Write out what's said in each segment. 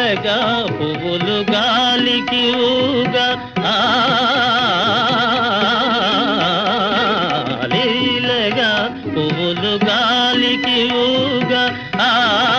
లీలగా పువ్వులు గాలికి ఊగా ఆ, లీలగా పువ్వులు గాలికి ఊగా ఆ,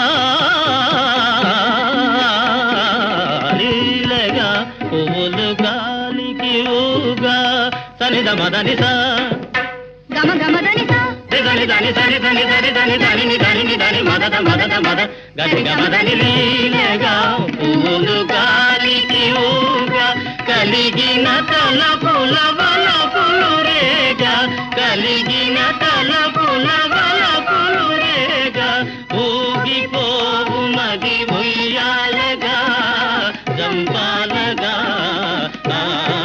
లీలగా పువ్వులు గాలికి ఊగా సనిద మదని సా గమ గమ దని సా దని దని దని దని దని దని దని ని దని ని దని మదద మదద మద గది గమదని లీలగా పువ్వులు గాలికి ఊగా కలిగిన తలపుల వలపులు రేగా కలిగిన తలపుల వలపులు రేగా ఊగిపోవు మది ఉయ్యాలగా జంపాలగా ఆ,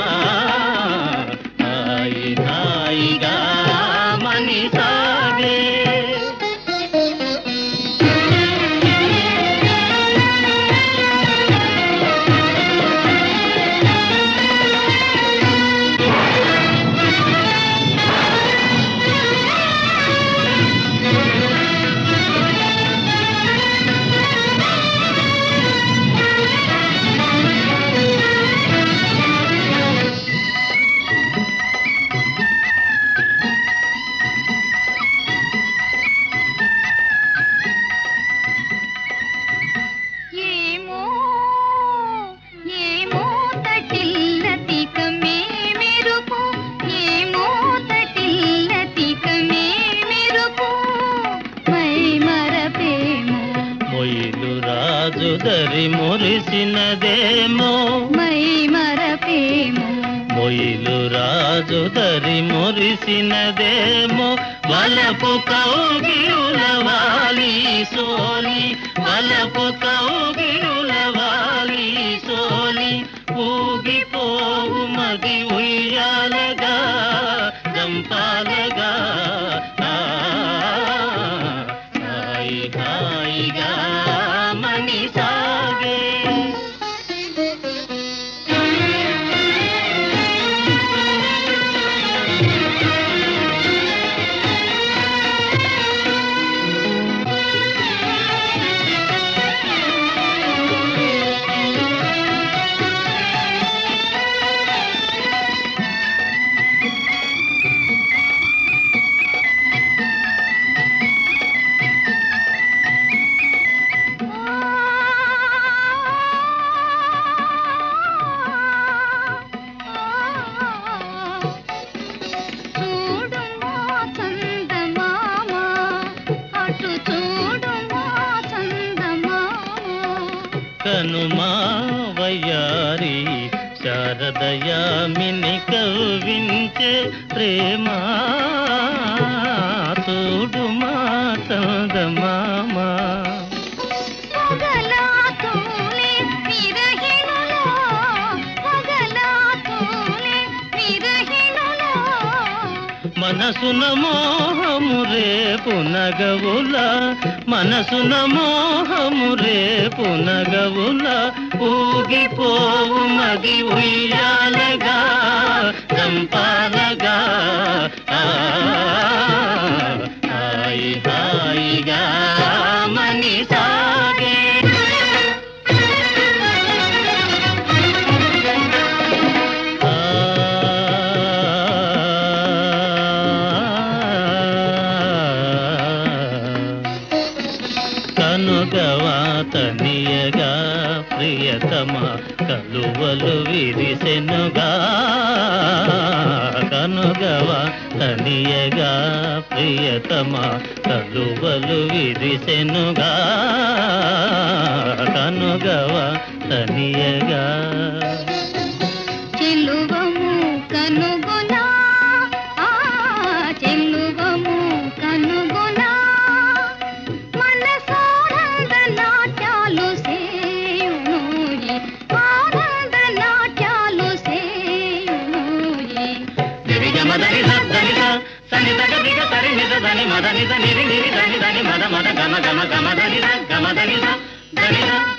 హాయి హాయిగా మని సాగే ఏమో ఏమో తటిల్లతిక మే మెరుపు ఏమో తటిల్లతిక మే మెరుపు మై మరపేమో మొయిలు రాజు దరి మురిసినదేమో మై మరపేమో మొయిలు రాజు దరి మురిసినదేమో వలపు కౌగిరుల వాలి సోలి వలపు కౌగిరుల వాలి సోలి ఊగిపోవు మది ఉయ్యాలగా జంపాలగా ఆ, హాయి హాయిగా మని సాగే చూడు మా చందమామ అటు చూడు మా చందమామ కనుమా వయ్యారి శారదయామిని కవ్వించే ప్రేమ చూడు మా చందమామా పగలాతూలే విరహిణులో పగలాతూలే విరహిణులో మనసున మోహము రేపు నగవుల మనసున మోహము రేపు నగవుల ఊగిపోవు మది ఉయ్యాలగా చంపాలగా ఆ, హాయి హాయిగా మని సాగే కనుగవాతనియగా ప్రియతమ కలువలు విరిసెనుగా కనుగవా తనియగా ప్రియతమ కలువలు విరిసెనుగా కనుగవా తనియగా చెల్లువము కనుగొనా ఆ చెల్లువము కనుగొనా మనసానంద నాట్యాలు సేయునోయి ఆనంద నాట్యాలు సేయునోయి దిరిగ మదని సని సని తగ దిగ సరి నిజ దని మద నిజ నిరి నిరి దని దని మద మద గమ గమ గమ దని గమ దని దని